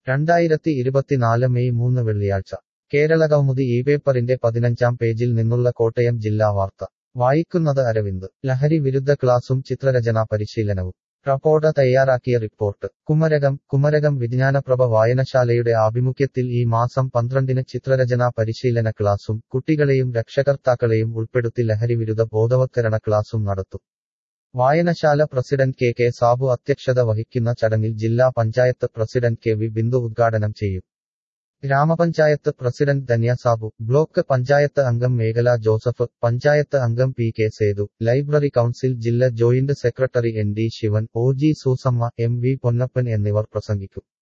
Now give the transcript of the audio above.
രണ്ടായിരത്തി ഇരുപത്തിനാല് മെയ് മൂന്ന് വെള്ളിയാഴ്ച കേരളകൗമുദി ഈ പേപ്പറിന്റെ പതിനഞ്ചാം പേജിൽ നിന്നുള്ള കോട്ടയം ജില്ലാ വാർത്ത വായിക്കുന്നത് അരവിന്ദ് ലഹരി വിരുദ്ധ ക്ലാസും ചിത്രരചനാ പരിശീലനവും റപ്പോർട്ട് തയ്യാറാക്കിയ റിപ്പോർട്ട് കുമരകം കുമരകം വിജ്ഞാനപ്രഭ വായനശാലയുടെ ആഭിമുഖ്യത്തിൽ ഈ മാസം പന്ത്രണ്ടിന് ചിത്രരചനാ പരിശീലന ക്ലാസും കുട്ടികളെയും രക്ഷകർത്താക്കളെയും ഉൾപ്പെടുത്തി ലഹരിവിരുദ്ധ ബോധവത്കരണ ക്ലാസും നടത്തും വായനശാല പ്രസിഡന്റ് കെ കെ സാബു അധ്യക്ഷത വഹിക്കുന്ന ചടങ്ങിൽ ജില്ലാ panchayat president K V Bindu ഉദ്ഘാടനം ചെയ്യും ഗ്രാമപഞ്ചായത്ത് പ്രസിഡന്റ് ധന്യ സാബു ബ്ലോക്ക് പഞ്ചായത്ത് അംഗം മേഖല ജോസഫ് പഞ്ചായത്ത് അംഗം P K Sethu library council ജില്ലാ joint secretary N D Sivan O G Susamma M V Ponnappan എന്നിവർ പ്രസംഗിക്കും